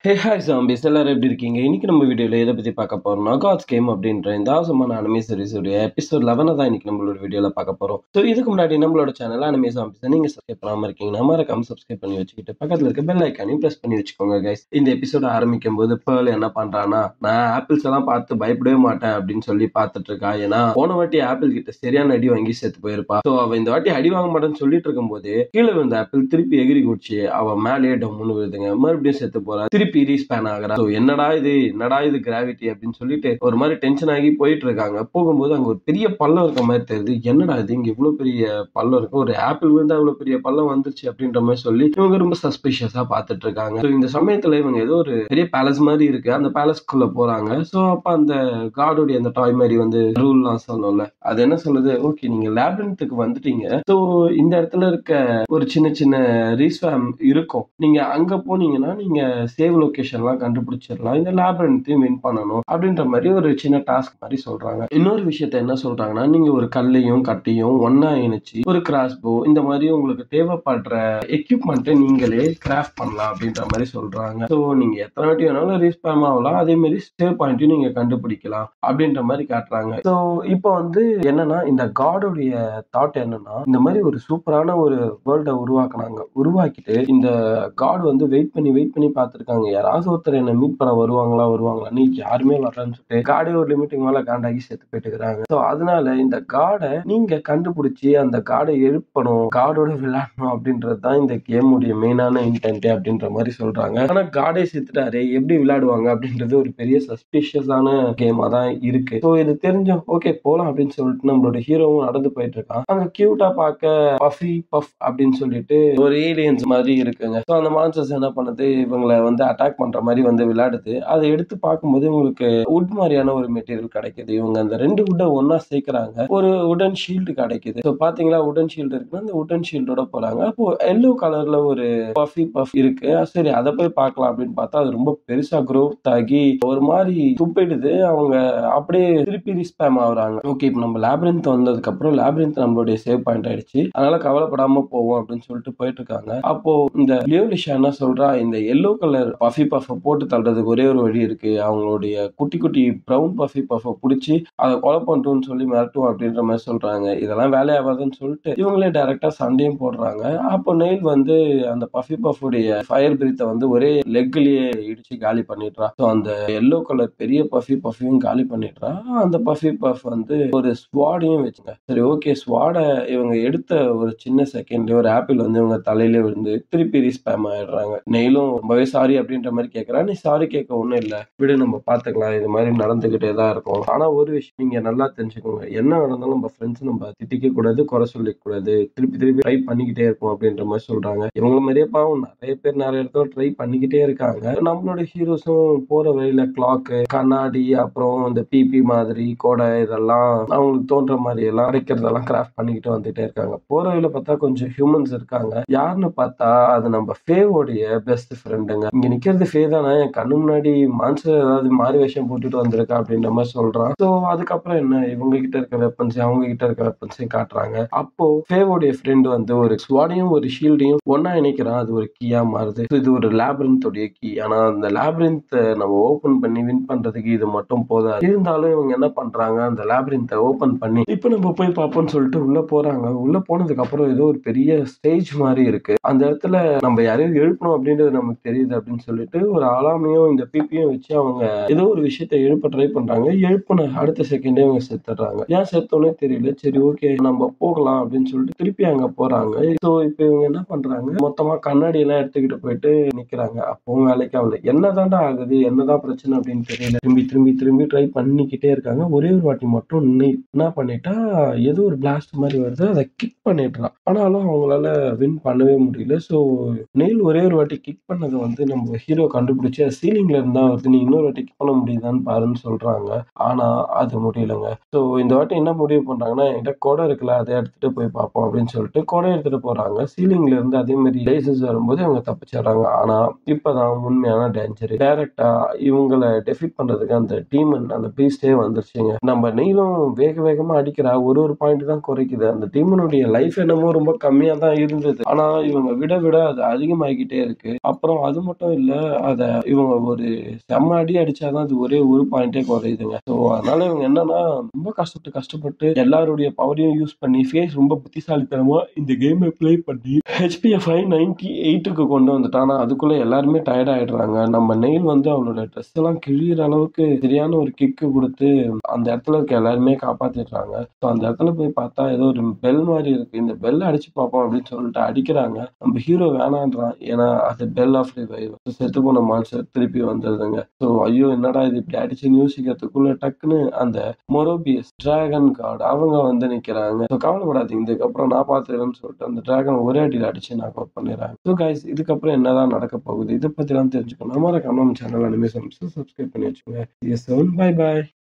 hey hi zombies எல்லாரும் எப்படி இருக்கீங்க இன்னைக்கு நம்ம வீடியோவில் எதை பற்றி பார்க்க போறோம்னா காட்ஸ் கேம் அப்படின்ற இந்த அவசரமான அனிமே சீரிஸுடைய எபிசோட் லெவனை தான் இன்னைக்கு நம்மளோட வீடியோவில் பார்க்க போகிறோம் ஸோ இதுக்கு முன்னாடி நம்மளோட சேனல் அனிமே சாம்பிஸ் நீங்கள் சப்ஸ்கிரைப் பண்ணாமல் இருக்கீங்கன்னா மறக்காம சப்ஸ்கிரைப் பண்ணி வச்சுக்கிட்டு பக்கத்தில் இருக்க பெல் ஐக்கானையும் ப்ரெஸ் பண்ணி வச்சுக்கோங்க கைஸ் இந்த எபிசோட் ஆரம்பிக்கும் போது பேர்ல் என்ன பண்ணுறான்னா நான் ஆப்பிள்ஸ் எல்லாம் பார்த்து பயப்படவே மாட்டேன் அப்படின்னு சொல்லி பார்த்துட்டு இருக்கா ஏன்னா போன வாட்டி ஆப்பிள் கிட்ட சரியான அடி வாங்கி சேர்த்து போயிருப்பா ஸோ அவள் இந்த வாட்டி அடி வாங்க மாட்டேன்னு சொல்லிட்டு இருக்கும்போது கீழே விழுந்த ஆப்பிள் திருப்பி எகிரி குடிச்சு அவ மேலேயே டம்முன்னு விழுதுங்க மறுபடியும் செத்து போறா திருப்பி ரீஸ்பேன் ஆகுறா ஸோ என்னடா இது என்னடா இது கிராவிட்டி அப்படின்னு சொல்லிட்டு ஒரு மாதிரி டென்ஷன் ஆகி போயிட்டு இருக்காங்க போகும்போது அங்க ஒரு பெரிய பள்ளம் இருக்க மாதிரி தெரியுது என்னடா இது இங்க இவ்வளவு பெரிய பள்ளம் இருக்கு ஒரு ஆப்பிள் விழுந்தா இவ்வளவு பெரிய பள்ளம் வந்துருச்சு அப்படின்ற மாதிரி சொல்லி இவங்க ரொம்ப சஸ்பிஷியஸா பார்த்துட்டு இருக்காங்க ஸோ இந்த சமயத்துல இவங்க ஏதோ ஒரு பெரிய பேலஸ் மாதிரி இருக்கு அந்த பேலஸ்க்குள்ள போறாங்க ஸோ அப்ப அந்த கார்டுடைய அந்த டாய் மாதிரி வந்து ரூல்லாம் சொல்லணும்ல அது என்ன சொல்லுது ஓகே நீங்க லேபிரன்த்துக்கு வந்துட்டீங்க ஸோ இந்த இடத்துல இருக்க ஒரு சின்ன சின்ன ரீஸ்ஃபேம் இருக்கும் நீங்க அங்க போனீங்கன்னா நீங்க சேவ் லொகேஷன்லாம் கண்டுபிடிச்சிடலாம் இந்த லேபிரன்த்தையும் வின் பண்ணணும் அப்படின்ற மாதிரி ஒரு சின்ன டாஸ்க் மாதிரி சொல்றாங்க இன்னொரு விஷயத்த என்ன சொல்றாங்கன்னா நீங்க ஒரு கல்லையும் கட்டையும் ஒன்னா இணைச்சு ஒரு கிராஸ்போ இந்த மாதிரி உங்களுக்கு தேவைப்படுற எக்யூப்மெண்ட்டை நீங்களே கிராஃப்ட் பண்ணலாம் அப்படின்ற மாதிரி சொல்றாங்க ஸோ நீங்க எத்தனை வாட்டி வேணாலும் ரீஸ்பேம் ஆகலாம் அதே மாதிரி சேவ் பாயிண்ட்டையும் நீங்க கண்டுபிடிக்கலாம் அப்படின்ற மாதிரி காட்டுறாங்க ஸோ இப்போ வந்து என்னன்னா இந்த காடோடைய தாட் என்னன்னா இந்த மாதிரி ஒரு சூப்பரான ஒரு வேர்ல்டை உருவாக்குனாங்க உருவாக்கிட்டு இந்த காட் வந்து வெயிட் பண்ணி வெயிட் பண்ணி பார்த்துருக்காங்க யாராவது ஒருத்தர் என்ன மீட் பண்ண வருவாங்களா வருவாங்களான்னு யாருமே வரலன்னு சொல்லிட்டு காடே ஒரு லிமிட்டுக்கு மேல காண்டாகி செத்து போயிட்டு இருக்காங்க ஸோ அதனால இந்த காடை நீங்க கண்டுபிடிச்சி அந்த காடை எழுப்பணும் காடோட விளையாடணும் அப்படின்றது தான் இந்த கேமுடைய மெயினான இன்டென்ட் அப்படின்ற மாதிரி சொல்றாங்க ஆனா காடே செத்துட்டாரு எப்படி விளையாடுவாங்க அப்படின்றது ஒரு பெரிய சஸ்பிஷியஸான கேமா தான் இருக்கு ஸோ இது தெரிஞ்சோம் ஓகே போலாம் அப்படின்னு சொல்லிட்டு நம்மளோட ஹீரோவும் நடந்து போயிட்டு இருக்கான் அங்க கியூட்டா பார்க்க பஃபி பஃப் அப்படின்னு சொல்லிட்டு ஒரு ஏலியன்ஸ் மாதிரி இருக்குங்க ஸோ அந்த மான்சர்ஸ் என்ன பண்ணுது இவங்களை வந்து அட்டாக் பண்ற மாதிரி வந்து விளையாடுது அதை எடுத்து பார்க்கும்போது உங்களுக்கு உட் மாதிரியான ஒரு மெட்டீரியல் கிடைக்குது இவங்க அந்த ரெண்டு உட்டை ஒன்னா சேர்க்கறாங்க ஒரு உடன் ஷீல்டு கிடைக்குது ஸோ பாத்தீங்களா உடன் ஷீல்டு இருக்குன்னா அந்த உடன் ஷீல்டோட போறாங்க அப்போ எல்லோ கலர்ல ஒரு பஃபி பஃப் இருக்கு சரி அதை போய் பார்க்கலாம் அப்படின்னு பார்த்தா அது ரொம்ப பெருசா growth ஆகி ஒரு மாதிரி துப்பிடுது அவங்க அப்படியே திருப்பி ரிஸ்பேம் ஆகுறாங்க ஓகே இப்போ நம்ம லேப்ரின்த் வந்ததுக்கு அப்புறம் லேப்ரின்த் நம்மளுடைய சேவ் பாயிண்ட் ஆயிடுச்சு அதனால கவலைப்படாம போவோம் அப்படின்னு சொல்லிட்டு போயிட்டு இருக்காங்க அப்போ இந்த லியோலிஷா என்ன சொல்றா இந்த எல்லோ கலர் பஃபி பஃப போட்டு தள்ளுறதுக்கு ஒரே ஒரு வழி இருக்கு அவங்களுடைய குட்டி குட்டி ப்ரௌன் பஃபி பஃப பிடிச்சி அதை கொலை பண்ணிட்டோம்னு சொல்லி மிரட்டும் அப்படின்ற மாதிரி சொல்றாங்க இதெல்லாம் வேலையாகாதுன்னு சொல்லிட்டு இவங்களே டைரக்டா சண்டையும் போடுறாங்க அப்போ நெயில் வந்து அந்த பஃபி பஃபுடைய ஃபயர் பிரீத்தை வந்து ஒரே லெக்லயே இடிச்சு காலி பண்ணிடுறா ஸோ அந்த எல்லோ கலர் பெரிய பஃபி பஃபியும் காலி பண்ணிடுறா அந்த பஃபி பஃப் வந்து ஒரு ஸ்வாடையும் வச்சுங்க சரி ஓகே ஸ்வாடை இவங்க எடுத்த ஒரு சின்ன செகண்ட்ல ஒரு ஆப்பிள் வந்து இவங்க தலையில விழுந்து திருப்பி ரீஸ்பேம் ஆயிடுறாங்க நெயிலும் ரொம்பவே சாரி அப்படின்ற மாதிரி கேட்கறா நீ சாரி கேட்க ஒன்றும் இல்லை விடு நம்ம பார்த்துக்கலாம் இது மாதிரி நடந்துகிட்டே தான் இருக்கும் ஆனா ஒரு விஷயம் நீங்க நல்லா தெரிஞ்சுக்கோங்க என்ன நடந்தாலும் நம்ம ஃப்ரெண்ட்ஸ் நம்ம திட்டிக்க கூடாது குறை சொல்லிக்க கூடாது திருப்பி திருப்பி ட்ரை பண்ணிக்கிட்டே இருக்கும் அப்படின்ற மாதிரி சொல்றாங்க இவங்க மாதிரியே பாவம் நிறைய பேர் நிறைய இடத்துல ட்ரை பண்ணிக்கிட்டே இருக்காங்க நம்மளோட ஹீரோஸும் போற வழியில கிளாக்கு கண்ணாடி அப்புறம் இந்த பிபி மாதிரி கோடை இதெல்லாம் அவங்களுக்கு தோன்ற மாதிரி எல்லாம் அடைக்கிறதெல்லாம் கிராஃப்ட் பண்ணிக்கிட்டு வந்துட்டே இருக்காங்க போற வழியில பார்த்தா கொஞ்சம் ஹியூமன்ஸ் இருக்காங்க யாருன்னு பார்த்தா அது நம்ம ஃபேவோடைய பெஸ்ட் ஃப்ரெண்டுங்க இங்க நிக்கிறது ஃபே தானே என் கண்ணு முன்னாடி மான்சர் ஏதாவது மாறி வேஷம் போட்டுட்டு வந்திருக்கா அப்படின்ற மாதிரி சொல்றான் ஸோ அதுக்கப்புறம் என்ன இவங்க கிட்ட இருக்க வெப்பன்ஸ் அவங்க கிட்ட இருக்க வெப்பன்ஸையும் காட்டுறாங்க அப்போ ஃபேவோடைய ஃப்ரெண்ட் வந்து ஒரு ஸ்வாடையும் ஒரு ஷீல்டையும் ஒன்னா இணைக்கிறான் அது ஒரு கீயா மாறுது So இது ஒரு லேப்ரின்த்தோடைய கீ ஆனா அந்த லேப்ரின்த் நம்ம ஓபன் பண்ணி வின் பண்றதுக்கு இது மட்டும் போதாது இருந்தாலும் இவங்க என்ன பண்றாங்க அந்த லேப்ரின்த்தை ஓபன் பண்ணி இப்போ நம்ம போய் பார்ப்போம்னு சொல்லிட்டு உள்ள போறாங்க உள்ள போனதுக்கு அப்புறம் ஏதோ ஒரு பெரிய ஸ்டேஜ் மாதிரி இருக்கு அந்த இடத்துல நம்ம யாரையும் எழுப்பணும் அப்படின்றது நமக்கு தெரியுது அப்படின்னு சொல்லிட்டு ஒரு அலாமையும் இந்த பிபியும் வச்சு அவங்க ஏதோ ஒரு விஷயத்த எழுப்ப ட்ரை பண்றாங்க எழுப்புன அடுத்த செகண்டே அவங்க செத்துடுறாங்க ஏன் செத்தோன்னே தெரியல சரி ஓகே நம்ம போகலாம் அப்படின்னு சொல்லிட்டு திருப்பி அங்க போறாங்க ஸோ இப்போ இவங்க என்ன பண்றாங்க மொத்தமா கண்ணாடி எல்லாம் எடுத்துக்கிட்டு போயிட்டு நிக்கிறாங்க அப்பவும் வேலைக்கு ஆகல என்னதான்டா ஆகுது என்னதான் பிரச்சனை அப்படின்னு தெரியல திரும்பி திரும்பி திரும்பி ட்ரை பண்ணிக்கிட்டே இருக்காங்க ஒரே ஒரு வாட்டி மட்டும் நீ என்ன பண்ணிட்டா ஏதோ ஒரு பிளாஸ்ட் மாதிரி வருது அதை கிக் பண்ணிடுறான் ஆனாலும் அவங்களால வின் பண்ணவே முடியல ஸோ நெயில் ஒரே ஒரு வாட்டி கிக் பண்ணதை வந்து நம்ம ஹீரோ கண்டுபிடிச்சு அது சீலிங்ல இருந்தா வருது நீ இன்னொரு வாட்டி கிக் பண்ண முடியுதான்னு பாருன்னு சொல்றாங்க ஆனா அது முடியலங்க ஸோ இந்த வாட்டி என்ன முடிவு பண்றாங்கன்னா என்கிட்ட கொடை இருக்குல்ல அதை எடுத்துட்டு போய் பார்ப்போம் அப்படின்னு சொல்லிட்டு கொடை எடுத்துட்டு போறாங்க சீலிங்ல இருந்து அதே மாதிரி லேசஸ் வரும்போது இவங்க தப்பிச்சிடுறாங்க ஆனா இப்பதான் உண்மையான டேஞ்சர் டைரக்டா இவங்களை டெஃபிட் பண்றதுக்கு அந்த டீமன் அந்த பீஸ்டே வந்துருச்சுங்க நம்ம நெய்லும் வேக வேகமா அடிக்கிறா ஒரு ஒரு பாயிண்ட் தான் குறைக்குது அந்த டீமனுடைய லைஃப் என்னமோ ரொம்ப கம்மியா தான் இருந்தது ஆனா இவங்க விட விட அது அதிகமாகிக்கிட்டே இருக்கு அப்புறம் அது மட்டும் இல்ல இல்ல அத இவங்க ஒரு செம்ம அடி அடிச்சாதான் அது ஒரே ஒரு பாயிண்டே குறையுதுங்க ஸோ அதனால இவங்க என்னன்னா ரொம்ப கஷ்டப்பட்டு கஷ்டப்பட்டு எல்லாருடைய பவரையும் யூஸ் பண்ணி ஃபேஸ் ரொம்ப புத்திசாலித்தனமா இந்த கேமை ப்ளே பண்ணி ஹெச்பியை ஃபைவ் நைன்டி எயிட்டுக்கு கொண்டு வந்துட்டான் ஆனா அதுக்குள்ள எல்லாருமே டயர்ட் ஆயிடுறாங்க நம்ம நெயில் வந்து அவனோட ட்ரெஸ் எல்லாம் கிழியிற அளவுக்கு சரியான ஒரு கிக்கு கொடுத்து அந்த இடத்துல இருக்க எல்லாருமே காப்பாத்திடுறாங்க ஸோ அந்த இடத்துல போய் பார்த்தா ஏதோ ஒரு பெல் மாதிரி இருக்கு இந்த பெல் அடிச்சு பார்ப்போம் அப்படின்னு சொல்லிட்டு அடிக்கிறாங்க நம்ம ஹீரோ வேணான்றான் ஏன்னா அது பெல் ஆஃப் ரிவைவ் செத்து போன மான்சர் திருப்பி வந்துடுதுங்க ஸோ ஐயோ என்னடா இது இப்படி அடிச்சுன்னு யோசிக்கிறதுக்குள்ள டக்குன்னு அந்த மொரோபியஸ் டிராகன் கார்டு அவங்க வந்து நிக்கிறாங்க ஸோ கவலைப்படாதீங்க இதுக்கப்புறம் நான் பார்த்துக்கிறேன்னு சொல்லிட்டு அந்த டிராகன் ஒரே அடியில் அடிச்சு நாக் அவுட் பண்ணிடுறாங்க ஸோ கைஸ் இதுக்கப்புறம் என்னதான் நடக்க போகுது இதை பத்திலாம் தெரிஞ்சுக்கணும் மறக்காம நம்ம சேனல் அனிமேஷன் சப்ஸ்கிரைப் பண்ணி வச்சுக்கோங்க எஸ் பை பாய்